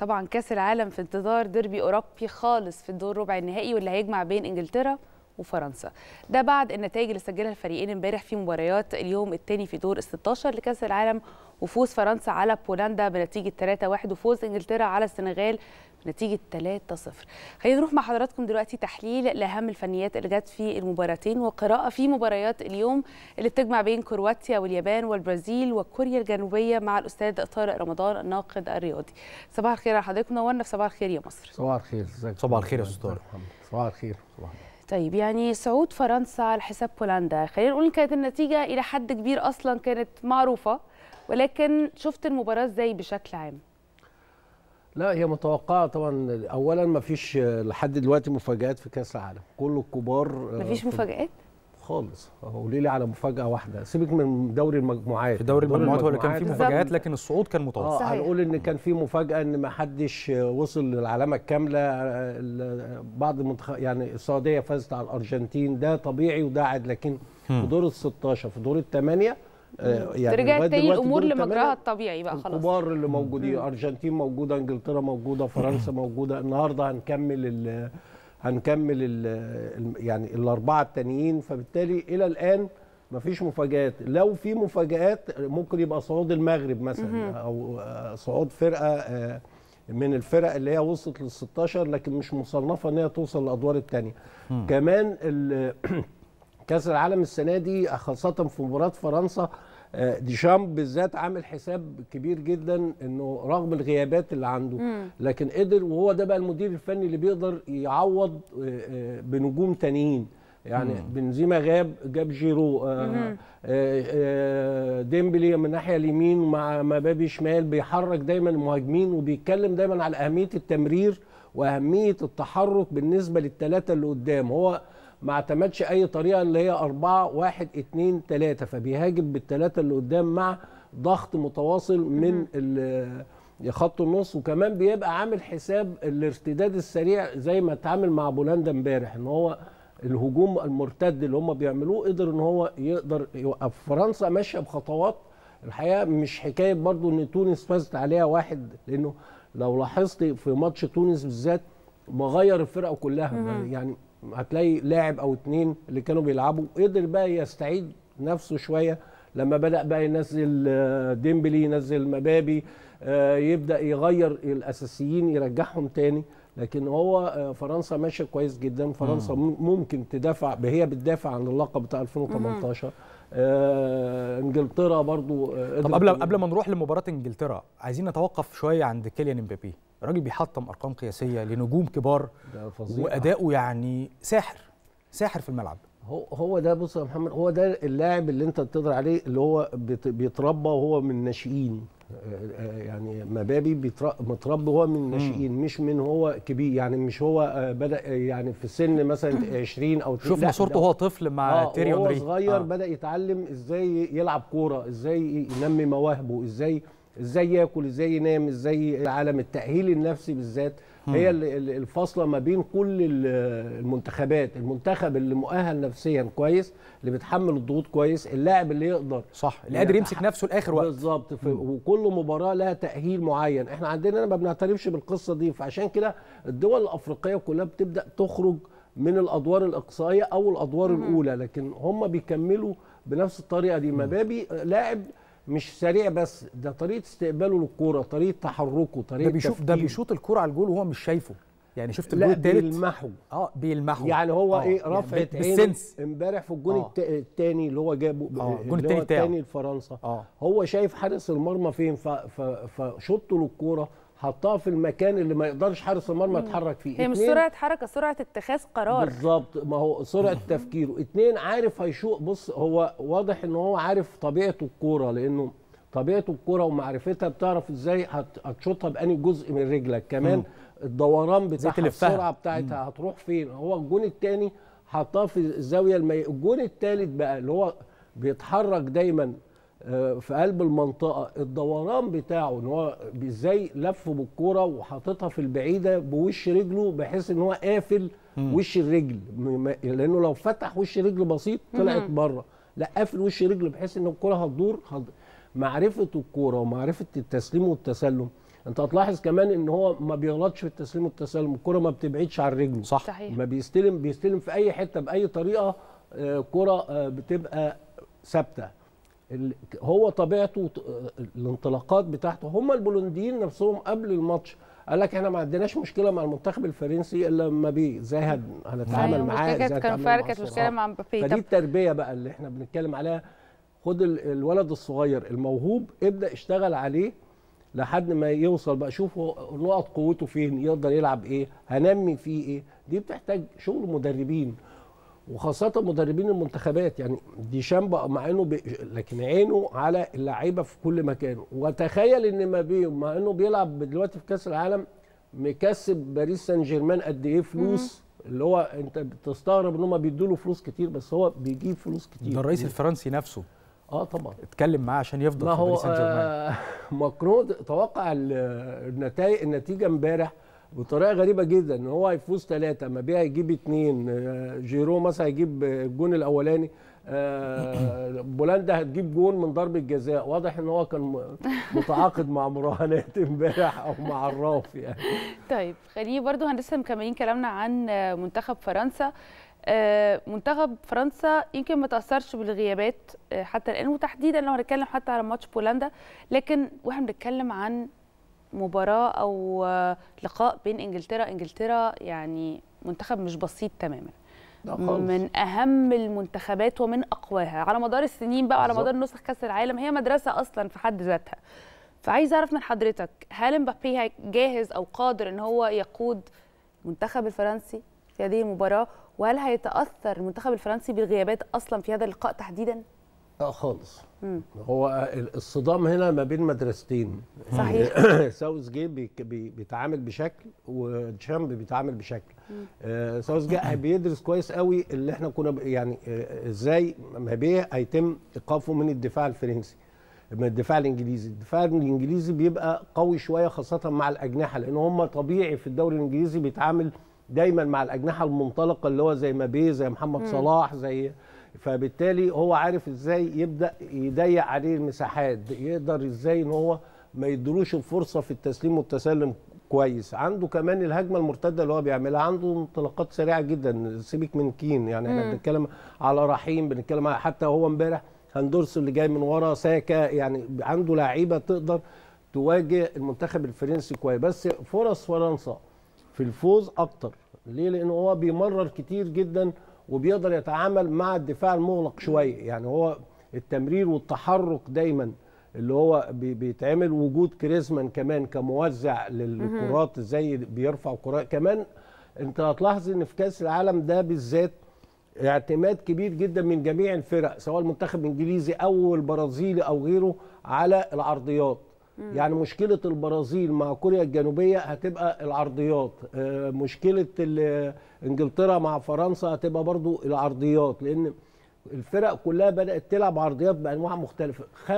طبعا كاس العالم في انتظار ديربي اوروبي خالص في الدور ربع النهائي واللي هيجمع بين انجلترا وفرنسا ده بعد النتائج اللي سجلها الفريقين امبارح في مباريات اليوم الثاني في دور ال 16 لكاس العالم وفوز فرنسا على بولندا بنتيجه 3-1 وفوز انجلترا على السنغال بنتيجه 3-0 خلينا نروح مع حضراتكم دلوقتي تحليل لاهم الفنيات اللي جت في المباراتين وقراءه في مباريات اليوم اللي بتجمع بين كرواتيا واليابان والبرازيل وكوريا الجنوبيه مع الاستاذ طارق رمضان الناقد الرياضي صباح الخير على حضرتك منورنا في صباح الخير يا مصر صباح الخير ازيك صباح الخير يا استاذ طارق صباح الخير صباح طيب يعني صعود فرنسا على حساب بولندا خلينا نقول كانت النتيجه الى حد كبير اصلا كانت معروفه ولكن شفت المباراه ازاي بشكل عام لا هي متوقعه طبعا اولا ما فيش لحد دلوقتي مفاجات في كاس العالم كل الكبار مفيش مفاجات خالص قولي لي على مفاجاه واحده سيبك من دوري المجموعات في دوري المجموعات هو اللي كان فيه مفاجات لكن الصعود كان متوسط اه هنقول ان كان في مفاجاه ان ما حدش وصل للعلامه الكامله بعض المنتخ... يعني السعوديه فازت على الارجنتين ده طبيعي وده عاد لكن في دور ال 16 في دور الثمانيه يعني رجعت تاني الامور لمجراها الطبيعي بقى خلاص الكبار اللي موجودين ارجنتين موجوده انجلترا موجوده فرنسا موجوده النهارده هنكمل ال هنكمل ال يعني الاربعه التانيين فبالتالي الى الان مفيش مفاجات لو في مفاجات ممكن يبقى صعود المغرب مثلا او صعود فرقه من الفرق اللي هي وصلت لل 16 لكن مش مصنفه ان هي توصل للادوار الثانيه كمان كاس العالم السنه دي خاصه في مباراه فرنسا ديشامب بالذات عامل حساب كبير جدا انه رغم الغيابات اللي عنده لكن قدر وهو ده بقى المدير الفني اللي بيقدر يعوض بنجوم تانيين يعني بنزيما غاب جاب جيرو آآ آآ ديمبلي من الناحيه اليمين مع مبابي شمال بيحرك دايما المهاجمين وبيتكلم دايما على اهميه التمرير واهميه التحرك بالنسبه للثلاثه اللي قدام هو ما اعتمدش اي طريقه اللي هي 4 1 2 3 فبيهاجم بالثلاثه اللي قدام مع ضغط متواصل من خط النص وكمان بيبقى عامل حساب الارتداد السريع زي ما اتعامل مع بولندا امبارح ان هو الهجوم المرتد اللي هم بيعملوه قدر ان هو يقدر يوقف فرنسا ماشيه بخطوات الحقيقه مش حكايه برضو ان تونس فازت عليها واحد لانه لو لاحظت في ماتش تونس بالذات مغير الفرقه كلها يعني هتلاقي لاعب او اتنين اللي كانوا بيلعبوا قدر بقى يستعيد نفسه شويه لما بدا بقى ينزل ديمبلي ينزل مبابي يبدا يغير الاساسيين يرجعهم تاني لكن هو فرنسا ماشيه كويس جدا فرنسا ممكن تدافع هي بتدافع عن اللقب بتاع 2018 آه انجلترا برضو طب قبل قبل ما نروح لمباراه انجلترا عايزين نتوقف شويه عند كيليان امبابي الراجل بيحطم ارقام قياسيه لنجوم كبار واداؤه يعني ساحر ساحر في الملعب هو هو ده بص يا محمد هو ده اللاعب اللي انت بتقدر عليه اللي هو بيتربى وهو من الناشئين يعني مبابي متربي هو من الناشئين مش من هو كبير يعني مش هو بدا يعني في سن مثلا 20 او شفنا صورته وهو طفل مع آه تيري اونري هو صغير آه. بدا يتعلم ازاي يلعب كوره ازاي ينمي مواهبه ازاي ازاي ياكل ازاي ينام ازاي عالم التاهيل النفسي بالذات هي الفاصله ما بين كل المنتخبات المنتخب اللي مؤهل نفسيا كويس اللي بيتحمل الضغوط كويس اللاعب اللي يقدر صح اللي قادر يمسك نفسه لاخر وقت بالظبط وكل مباراه لها تاهيل معين احنا عندنا ما بنعترفش بالقصه دي فعشان كده الدول الافريقيه كلها بتبدا تخرج من الادوار الاقصائيه او الادوار مم. الاولى لكن هم بيكملوا بنفس الطريقه دي مبابي لاعب مش سريع بس ده طريقه استقباله للكوره طريقه تحركه طريقه ده بيشوف ده بيشوط الكوره على الجول وهو مش شايفه يعني شفت الجول الثالث بيلمحه اه بيلمحه يعني هو آه. ايه رفعه يعني بالسنس امبارح في الجون آه. الثاني اللي هو جابه آه. الجون الثاني بتاعه الثاني لفرنسا آه. هو شايف حارس المرمى فين فشطه للكوره حطها في المكان اللي ما يقدرش حارس المرمى يتحرك فيه هي مش سرعه حركه سرعه اتخاذ قرار بالظبط ما هو سرعه تفكيره اتنين عارف هيشوق بص هو واضح ان هو عارف طبيعه الكوره لانه طبيعه الكوره ومعرفتها بتعرف ازاي هتشوطها باني جزء من رجلك كمان م. الدوران بتاعها السرعه بتاعتها هتروح فين هو الجون الثاني حطها في الزاويه المي... الجون الثالث بقى اللي هو بيتحرك دايما في قلب المنطقه الدوران بتاعه ان هو ازاي لف بالكوره وحاططها في البعيده بوش رجله بحيث ان هو قافل وش الرجل لانه لو فتح وش رجل بسيط طلعت بره لا قافل وش رجله بحيث ان الكوره هتدور معرفه الكوره ومعرفه التسليم والتسلم انت هتلاحظ كمان ان هو ما بيغلطش في التسليم والتسلم الكره ما بتبعدش عن رجله صح صحيح ما بيستلم بيستلم في اي حته باي طريقه آه، كره آه، بتبقى ثابته ال- هو طبيعته ط- آه، الانطلاقات بتاعته هم البولنديين نفسهم قبل الماتش قال لك احنا ما عندناش مشكله مع المنتخب الفرنسي الا لما بي ازاي هن- هنتعامل أيوة، معاه مشكلة ازاي كانت كان هنتعامل فعلا مع كانت الصراع. مشكله مع مبابي فدي طب التربيه بقى اللي احنا بنتكلم عليها خد ال- الولد الصغير الموهوب ابدا اشتغل عليه لحد ما يوصل بقى شوف هو نقط قوته فين يقدر يلعب ايه هنمي فيه ايه دي بتحتاج شغل مدربين وخاصة مدربين المنتخبات يعني ديشام بقى مع انه بي... لكن عينه على اللعيبة في كل مكان وتخيل ان ما بيهم مع انه بيلعب دلوقتي في كأس العالم مكسب باريس سان جيرمان قد ايه فلوس اللي هو انت بتستغرب ان هم بيدوا له فلوس كتير بس هو بيجيب فلوس كتير ده الرئيس الفرنسي نفسه اه طبعا اتكلم معاه عشان يفضل ما في هو باريس سان جيرمان آه ماكرون توقع ال- النتائج النتيجه امبارح بطريقه غريبه جدا ان هو هيفوز ثلاثه مبيع يجيب اثنين آه جيرو مثلا هيجيب الجون الاولاني آه بولندا هتجيب جون من ضربه جزاء واضح ان هو كان م- متعاقد مع مراهنات امبارح او مع الراف يعني طيب خليني برضو هنلسه مكملين كلامنا عن آه، منتخب فرنسا آه، منتخب فرنسا يمكن ما تاثرش بالغيابات آه، حتى الان وتحديدا لو هنتكلم حتى على ماتش بولندا لكن واحنا بنتكلم عن مباراه او آه، لقاء بين انجلترا انجلترا يعني منتخب مش بسيط تماما لا خالص. من اهم المنتخبات ومن اقواها على مدار السنين بقى وعلى بالظبط. مدار نسخ كاس العالم هي مدرسه اصلا في حد ذاتها فعايز اعرف من حضرتك هل مبابي هي- جاهز او قادر ان هو يقود المنتخب الفرنسي في هذه المباراه وهل هيتاثر المنتخب الفرنسي بالغيابات اصلا في هذا اللقاء تحديدا اه خالص مم. هو الصدام هنا ما بين مدرستين صحيح. ساوث جيت بي بي بيتعامل بشكل وتشامب بيتعامل بشكل آه ساوث جيت بيدرس كويس قوي اللي احنا كنا ب- يعني آه ازاي مبيع هيتم ايقافه من الدفاع الفرنسي من الدفاع الانجليزي الدفاع الانجليزي بيبقى قوي شويه خاصه مع الاجنحه لان هم طبيعي في الدوري الانجليزي بيتعامل دايما مع الاجنحه المنطلقه اللي هو زي مبيه زي محمد صلاح زي فبالتالي هو عارف ازاي يبدا يضيق عليه المساحات يقدر ازاي ان هو ما يدلوش الفرصه في التسليم والتسلم كويس عنده كمان الهجمه المرتده اللي هو بيعملها عنده انطلاقات سريعه جدا سيبك من كين يعني احنا بنتكلم على رحيم بنتكلم على حتى هو امبارح هندورس اللي جاي من ورا ساكا يعني عنده لعيبه تقدر تواجه المنتخب الفرنسي كويس بس فرص فرنسا في الفوز اكتر ليه لان هو بيمرر كتير جدا وبيقدر يتعامل مع الدفاع المغلق شويه يعني هو التمرير والتحرك دايما اللي هو بي- بيتعمل وجود كريزمان كمان كموزع للكرات ازاي بيرفع كرات كمان انت هتلاحظ ان في كاس العالم ده بالذات اعتماد كبير جدا من جميع الفرق سواء المنتخب الانجليزي او البرازيلي او غيره على العرضيات يعني مشكله البرازيل مع كوريا الجنوبيه هتبقى العرضيات آه، مشكله ال- انجلترا مع فرنسا هتبقى برضو العرضيات لان الفرق كلها بدات تلعب عرضيات بانواع مختلفه 95%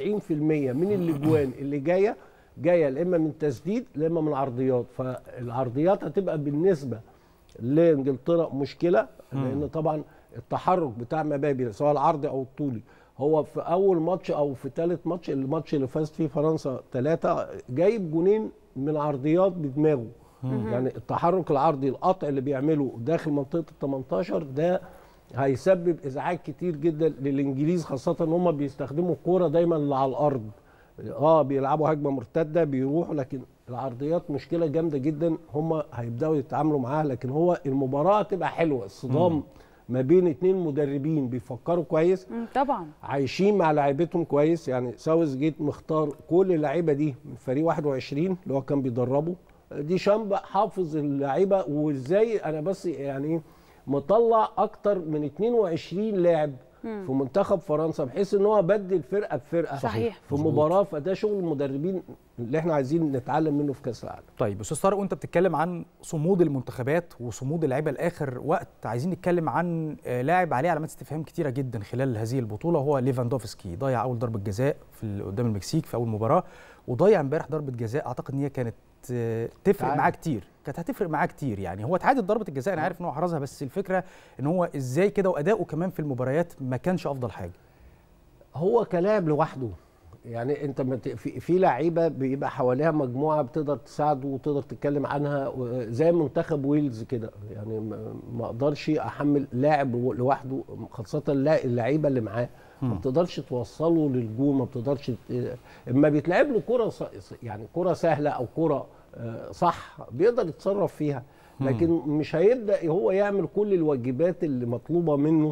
من الاجوان اللي جايه جايه يا اما من تسديد يا اما من عرضيات فالعرضيات هتبقى بالنسبه لانجلترا مشكله لان طبعا التحرك بتاع مبابي سواء العرضي او الطولي هو في اول ماتش او في ثالث ماتش الماتش اللي فازت فيه فرنسا ثلاثه جايب جونين من عرضيات بدماغه يعني التحرك العرضي القطع اللي بيعمله داخل منطقه ال 18 ده هيسبب ازعاج كتير جدا للانجليز خاصه ان هم بيستخدموا الكوره دايما اللي على الارض اه بيلعبوا هجمه مرتده بيروحوا لكن العرضيات مشكله جامده جدا هم هيبداوا يتعاملوا معاها لكن هو المباراه هتبقى حلوه الصدام ما بين اتنين مدربين بيفكروا كويس مم، طبعا عايشين مع لعيبتهم كويس يعني ساوث جيت مختار كل اللعيبه دي من فريق 21 اللي هو كان بيدربه دي شامب حافظ اللعيبه وازاي انا بس يعني إيه، مطلع اكتر من 22 لاعب في منتخب فرنسا بحيث ان هو بدل فرقه بفرقه صحيح. في مباراه فده شغل المدربين اللي احنا عايزين نتعلم منه في كاس العالم طيب استاذ طارق وانت بتتكلم عن صمود المنتخبات وصمود اللعيبه لاخر وقت عايزين نتكلم عن آه، لاعب عليه علامات استفهام كتيره جدا خلال هذه البطوله هو ليفاندوفسكي ضيع اول ضربه جزاء في ال- قدام المكسيك في اول مباراه وضيع امبارح ضربه جزاء اعتقد ان هي كانت آه، تفرق تعادل. معاه كتير كانت هتفرق معاه كتير يعني هو اتعادل ضربه الجزاء انا عارف ان هو حرزها بس الفكره ان هو ازاي كده واداؤه كمان في المباريات ما كانش افضل حاجه هو كلاعب لوحده يعني انت مت- في, في لعيبه بيبقى حواليها مجموعه بتقدر تساعده وتقدر تتكلم عنها و- زي منتخب ويلز كده يعني ما ما اقدرش احمل لاعب لوحده خاصه اللا- اللعيبه اللي معاه ما بتقدرش توصله للجون ما بتقدرش ت- اما بيتلعب له كره ص- يعني كره سهله او كره آه، صح بيقدر يتصرف فيها لكن مش هيبدا هو يعمل كل الواجبات اللي مطلوبه منه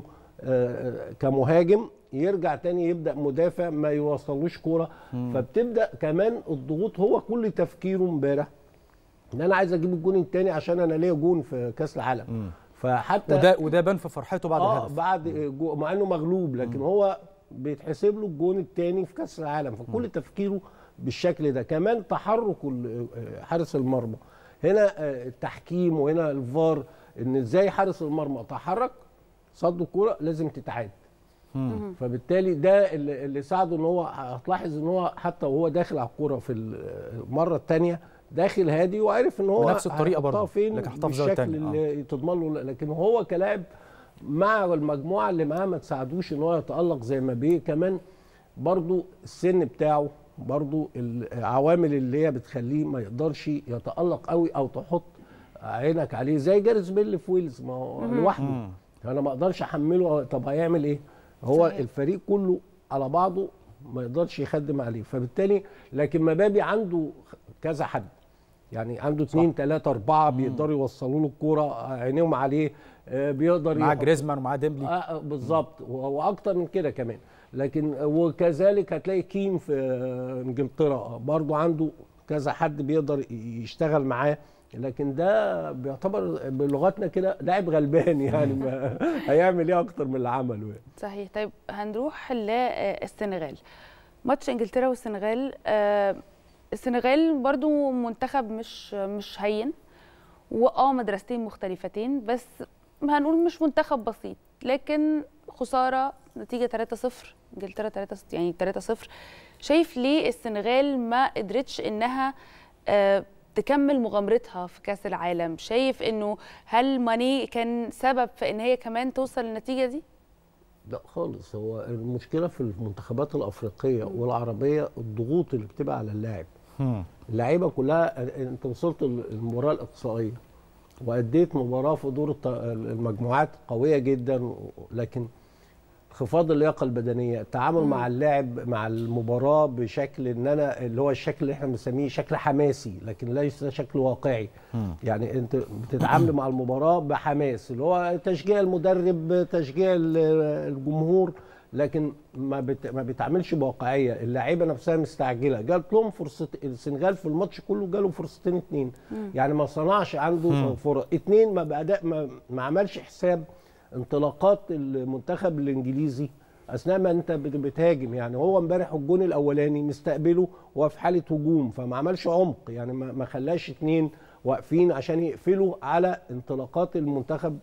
آه، كمهاجم يرجع تاني يبدا مدافع ما يوصلوش كوره فبتبدا كمان الضغوط هو كل تفكيره امبارح ان انا عايز اجيب الجون التاني عشان انا ليا جون في كاس العالم فحتى وده وده بان في فرحته بعد اه الهدف بعد جو مع انه مغلوب لكن هو بيتحسب له الجون الثاني في كاس العالم فكل تفكيره بالشكل ده كمان تحرك ال- آه، حارس المرمى هنا آه، التحكيم وهنا الفار ان ازاي حارس المرمى تحرك صد الكوره لازم تتعاد فبالتالي ده اللي اللي ساعده ان هو هتلاحظ ان هو حتى وهو داخل على الكوره في المره الثانيه داخل هادي وعارف ان هو بنفس الطريقة هيحطها برضه، فين لكن حطها في زاوية بالشكل تانية، آه. اللي تضمن له لكن هو كلاعب مع المجموعه اللي معاه ما تساعدوش ان هو يتالق زي ما بيه كمان برضو السن بتاعه برضو العوامل اللي هي بتخليه ما يقدرش يتالق قوي او تحط عينك عليه زي جاريس بيل في ويلز ما هو لوحده انا ما اقدرش احمله طب هيعمل ايه هو صحيح. صحيح. الفريق كله على بعضه ما يقدرش يخدم عليه فبالتالي لكن مبابي عنده كذا حد يعني عنده اثنين ثلاثة أربعة بيقدروا يوصلوا له الكورة عينيهم عليه آه، بيقدر مع يحط- جريزمان ومع ديمبلي آه بالظبط و- واكتر من كده كمان لكن وكذلك هتلاقي كين في آه، انجلترا برضو عنده كذا حد بيقدر ي- يشتغل معاه لكن ده بيعتبر بلغتنا كده لاعب غلبان يعني ما هيعمل ايه اكتر من اللي عمله يعني. صحيح طيب هنروح للسنغال ماتش انجلترا والسنغال آه، السنغال برضو منتخب مش مش هين واه مدرستين مختلفتين بس هنقول مش منتخب بسيط لكن خساره نتيجه 3-0 انجلترا 3 يعني 3-0 شايف ليه السنغال ما قدرتش انها آه، تكمل مغامرتها في كاس العالم شايف انه هل ماني كان سبب في ان هي كمان توصل للنتيجه دي لا خالص هو المشكله في المنتخبات الافريقيه والعربيه الضغوط اللي بتبقى على اللاعب اللعيبه كلها انت وصلت المباراه الاقصائيه واديت مباراه في دور الت- المجموعات قويه جدا لكن انخفاض اللياقه البدنيه التعامل مع اللاعب مع المباراه بشكل ان انا اللي هو الشكل اللي احنا بنسميه شكل حماسي لكن ليس شكل واقعي يعني انت بتتعامل مع المباراه بحماس اللي هو تشجيع المدرب تشجيع ال- الجمهور لكن ما بت... ما بيتعاملش بواقعيه اللعيبه نفسها مستعجله جات لهم فرصه السنغال في الماتش كله جاله فرصتين اتنين يعني ما صنعش عنده فرص اتنين ما بأداء ما, ما عملش حساب انطلاقات المنتخب الانجليزي اثناء ما انت بت- بتهاجم يعني هو امبارح الجون الاولاني مستقبله وهو في حاله هجوم فما عملش عمق يعني ما ما خلاش اتنين واقفين عشان يقفلوا على انطلاقات المنتخب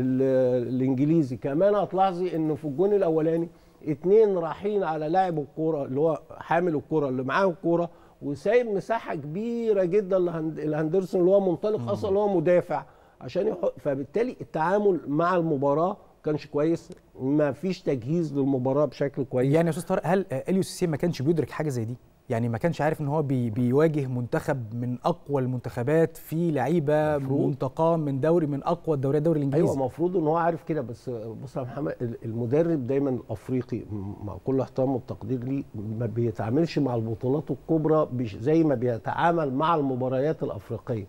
ال- الانجليزي كمان هتلاحظي انه في الجون الاولاني اتنين رايحين على لاعب الكوره اللي هو حامل الكوره اللي معاه الكوره وسايب مساحه كبيره جدا لهند- لهندرسون اللي هو منطلق اصلا اللي هو مدافع عشان يحط فبالتالي التعامل مع المباراه كانش كويس ما فيش تجهيز للمباراه بشكل كويس يعني يا استاذ طارق هل آه، اليو سيسي ما كانش بيدرك حاجه زي دي يعني ما كانش عارف ان هو بي بيواجه منتخب من اقوى المنتخبات في لعيبه مفروض. منتقاه من دوري من اقوى الدوريات الدوري الانجليزي ايوه المفروض ان هو عارف كده بس بص يا محمد ال- المدرب دايما الافريقي م- مع كل احترام والتقدير ليه ما بيتعاملش مع البطولات الكبرى بش- زي ما بيتعامل مع المباريات الافريقيه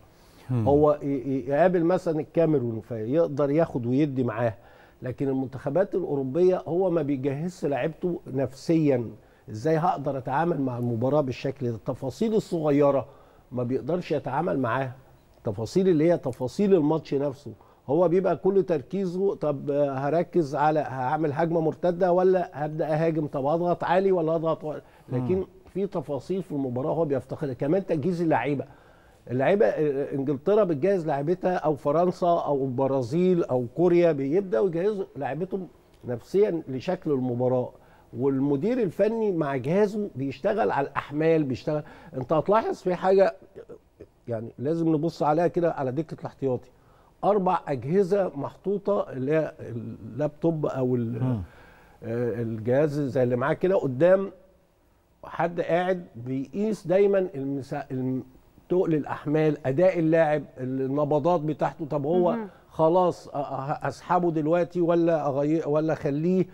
هو ي- ي- يقابل مثلا الكاميرون فيقدر ياخد ويدي معاه لكن المنتخبات الاوروبيه هو ما بيجهزش لعيبته نفسيا ازاي هقدر اتعامل مع المباراه بالشكل ده التفاصيل الصغيره ما بيقدرش يتعامل معاها التفاصيل اللي هي تفاصيل الماتش نفسه هو بيبقى كل تركيزه طب آه، هركز على هعمل هجمه مرتده ولا هبدا اهاجم طب اضغط عالي ولا اضغط و... لكن في تفاصيل في المباراه هو بيفتقدها كمان تجهيز اللعيبه اللعيبه آه، انجلترا بتجهز لعيبتها او فرنسا او البرازيل او كوريا بيبداوا يجهزوا لعيبتهم نفسيا لشكل المباراه والمدير الفني مع جهازه بيشتغل على الاحمال بيشتغل انت هتلاحظ في حاجه يعني لازم نبص عليها كده على دكه الاحتياطي اربع اجهزه محطوطه اللي هي اللابتوب او ال- آه، الجهاز زي اللي معاه كده قدام حد قاعد بيقيس دايما المسا... الم- تقل الاحمال اداء اللاعب النبضات بتاعته طب هو خلاص أ- أ- اسحبه دلوقتي ولا أغير ولا اخليه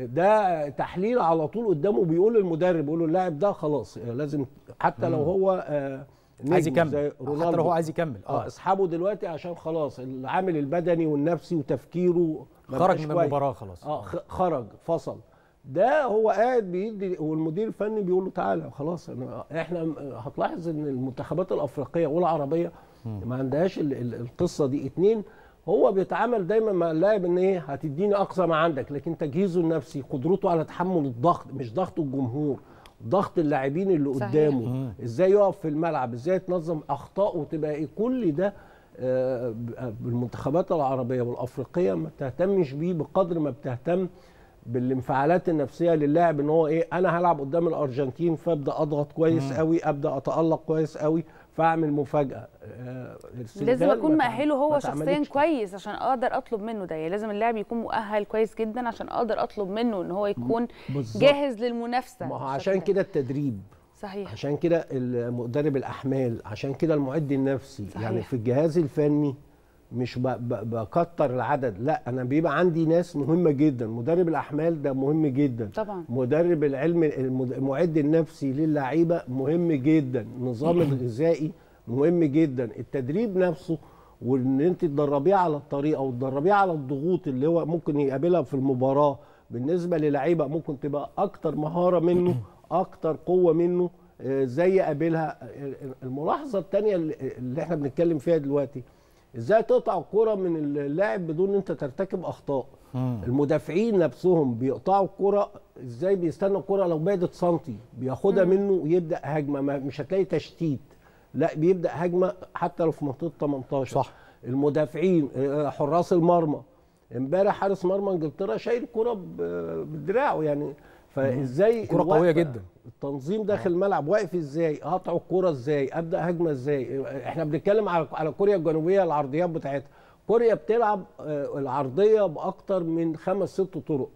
ده تحليل على طول قدامه بيقول للمدرب بيقول له اللاعب ده خلاص لازم حتى لو هو آه، عايز نجم زي يكمل حتى لو رونالدو. هو عايز يكمل اه اه اسحبه دلوقتي عشان خلاص العامل البدني والنفسي وتفكيره ما خرج بقاش من كويس. المباراه خلاص اه خ- خرج فصل ده هو قاعد بيدي والمدير الفني بيقول له تعالى خلاص أنا احنا م- هتلاحظ ان المنتخبات الافريقيه والعربيه ما عندهاش ال- ال- القصه دي اتنين هو بيتعامل دايما مع اللاعب ان ايه هتديني اقصى ما عندك لكن تجهيزه النفسي قدرته على تحمل الضغط مش ضغط الجمهور ضغط اللاعبين اللي صحيح. قدامه ازاي يقف في الملعب ازاي تنظم اخطائه وتبقى ايه كل ده آه، بالمنتخبات العربيه والافريقيه ما بتهتمش بيه بقدر ما بتهتم بالانفعالات النفسيه للاعب ان هو ايه انا هلعب قدام الارجنتين فابدا اضغط كويس قوي ابدا اتالق كويس قوي فاعمل مفاجاه آه، السنغال لازم اكون ما تع- مأهله ما هو شخصيا اتعملتش. كويس عشان اقدر اطلب منه ده يعني لازم اللاعب يكون مؤهل كويس جدا عشان اقدر اطلب منه ان هو يكون بالظبط. جاهز للمنافسه ما هو بالشكل عشان ده. كده التدريب صحيح عشان كده مدرب الاحمال عشان كده المعد النفسي صحيح. يعني في الجهاز الفني مش ب- ب- بكتر العدد لا انا بيبقى عندي ناس مهمه جدا مدرب الاحمال ده مهم جدا طبعا مدرب العلم المد- المعد النفسي للعيبه مهم جدا النظام الغذائي مهم جدا التدريب نفسه وان انت تدربيه على الطريقه وتدربيه على الضغوط اللي هو ممكن يقابلها في المباراه بالنسبه للعيبه ممكن تبقى اكتر مهاره منه اكتر قوه منه آه، ازاي يقابلها آه، الملاحظه الثانيه اللي احنا بنتكلم فيها دلوقتي ازاي تقطع الكره من اللاعب بدون انت ترتكب اخطاء المدافعين نفسهم بيقطعوا الكره ازاي بيستنوا الكره لو بعدت سنتي بياخدها منه ويبدا هجمه ما- مش هتلاقي تشتيت لا بيبدا هجمه حتى لو في منطقه 18 صح. المدافعين آه، حراس المرمى امبارح حارس مرمى انجلترا شايل الكره ب- بدراعه يعني فازاي كرة قوية الوقفة، جدا. التنظيم داخل الملعب واقف ازاي اقطع الكوره ازاي ابدا هجمه ازاي احنا بنتكلم على على كوريا الجنوبيه العرضيات بتاعتها كوريا بتلعب آه، العرضيه باكتر من خمس ست طرق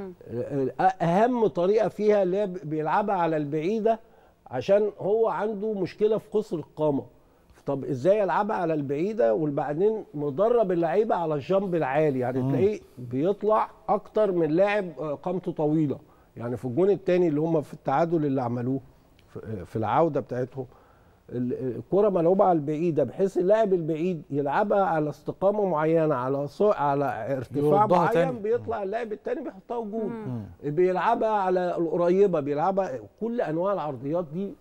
آه، اهم طريقه فيها اللي هي بيلعبها على البعيده عشان هو عنده مشكله في قصر القامه طب ازاي يلعبها على البعيده وبعدين مدرب اللعيبه على الجنب العالي يعني تلاقيه بيطلع اكتر من لاعب آه، قامته طويله يعني في الجون الثاني اللي هم في التعادل اللي عملوه في- في العوده بتاعتهم ال- الكره ملعوبه على البعيده بحيث اللاعب البعيد يلعبها على استقامه معينه على صو... على ارتفاع يردها معين تاني. بيطلع اللاعب الثاني بيحطها جول بيلعبها على القريبه بيلعبها كل انواع العرضيات دي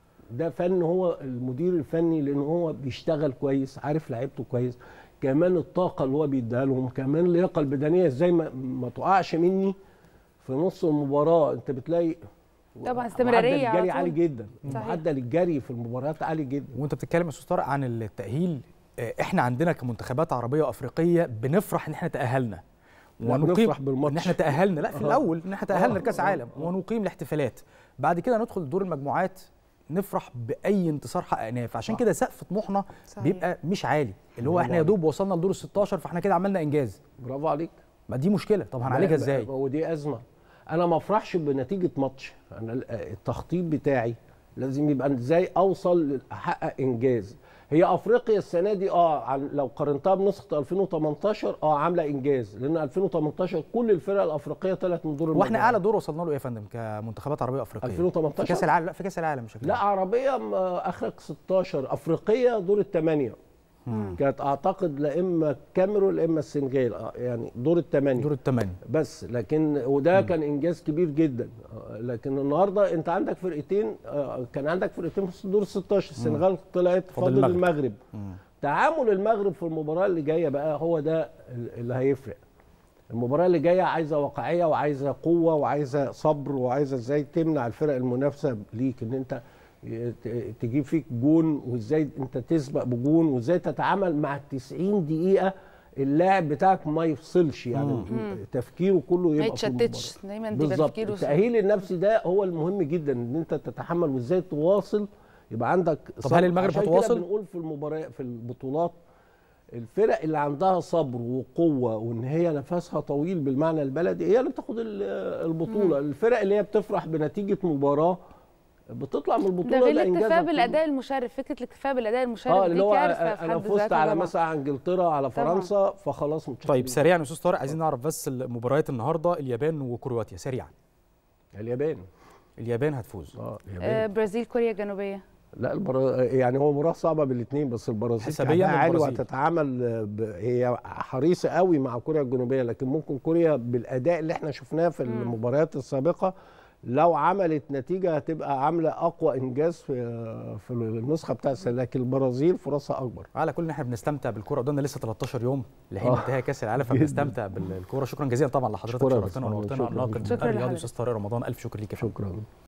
ده فن هو المدير الفني لان هو بيشتغل كويس عارف لعيبته كويس كمان الطاقه اللي هو بيديها لهم كمان اللياقه البدنيه ازاي ما, ما تقعش مني في نص المباراه انت بتلاقي طبعا استمرارية معدل على الجري طول. عالي جدا صحيح. معدل الجري في المباريات عالي جدا وانت بتتكلم يا استاذ طارق عن التاهيل آه، احنا عندنا كمنتخبات عربيه وافريقيه بنفرح ان احنا تاهلنا لا، بنفرح بالماتش. ان احنا تاهلنا لا في آه. الاول ان احنا تاهلنا آه، لكاس آه، عالم آه. ونقيم الاحتفالات بعد كده ندخل دور المجموعات نفرح باي انتصار حققناه فعشان صح. كده سقف طموحنا صحيح. بيبقى مش عالي اللي هو برافو احنا يا عليك. دوب وصلنا لدور ال 16 فاحنا كده عملنا انجاز برافو عليك ما دي مشكله طب هنعالجها لا، ازاي ودي ازمه انا ما افرحش بنتيجه ماتش انا ال- التخطيط بتاعي لازم يبقى ازاي اوصل احقق انجاز هي افريقيا السنه دي اه عن- لو قارنتها بنسخه 2018 اه عامله انجاز لان 2018 كل الفرق الافريقيه طلعت من دور واحنا المجموعات. اعلى دور وصلنا له ايه يا فندم كمنتخبات عربيه افريقيه 2018 في كاس العالم لا في كاس العالم بشكل لا عام. عربيه م- اخرك 16 افريقيه دور الثمانيه كانت اعتقد لا اما الكاميرون لا اما السنغال آه، يعني دور الثمانيه دور الثمانيه بس لكن وده كان انجاز كبير جدا آه، لكن النهارده انت عندك فرقتين آه، كان عندك فرقتين في دور 16 السنغال طلعت فاضل فاضل المغرب. المغرب تعامل المغرب في المباراه اللي جايه بقى هو ده اللي هيفرق المباراه اللي جايه عايزه واقعيه وعايزه قوه وعايزه صبر وعايزه ازاي تمنع الفرق المنافسه ليك ان انت ت- تجيب فيك جون وازاي انت تسبق بجون وازاي تتعامل مع ال 90 دقيقه اللاعب بتاعك ما يفصلش يعني تفكيره كله ما يبقى في المباراة. يتشتتش دايما تبقى بالظبط تفكيره التأهيل النفسي ده هو المهم جدا ان انت تتحمل وازاي تواصل يبقى عندك طب صبر. هل المغرب عشان كده هتواصل؟ بنقول في المباريات في البطولات الفرق اللي عندها صبر وقوه وان هي نفسها طويل بالمعنى البلدي هي اللي بتاخد ال- البطوله الفرق اللي هي بتفرح بنتيجه مباراه بتطلع من ده البطوله غير ده الاكتفاء انجاز بالاداء المشرف فكره الاكتفاء بالاداء المشرف اه دي اللي هو كارثه في انا حد فزت ذاتها على طبعاً. مثلا انجلترا على طبعاً. فرنسا فخلاص مش طيب سريعا يا استاذ طارق عايزين نعرف بس المباريات النهارده اليابان وكرواتيا سريعا اليابان اليابان هتفوز اه آه اليابان برازيل كوريا الجنوبيه لا البرا... يعني هو مباراه صعبه بالاثنين بس البرازيل حسابياً كعبها عالي البرازيل. وهتتعامل ب... هي حريصه قوي مع كوريا الجنوبيه لكن ممكن كوريا بالاداء اللي احنا شفناه في المباريات السابقه لو عملت نتيجه هتبقى عامله اقوى انجاز في في النسخه بتاعت السنه لكن البرازيل فرصها اكبر على كل ان احنا بنستمتع بالكوره قدامنا لسه 13 يوم لحين آه. انتهاء كاس العالم جداً. فبنستمتع بالكوره شكرا جزيلا طبعا لحضرتك شكراً شرفتنا يا ونورتنا شكراً الناقد جداً. شكراً الرياضي لحضرتك. استاذ طارق رمضان الف شكر ليك يا فندم. شكرا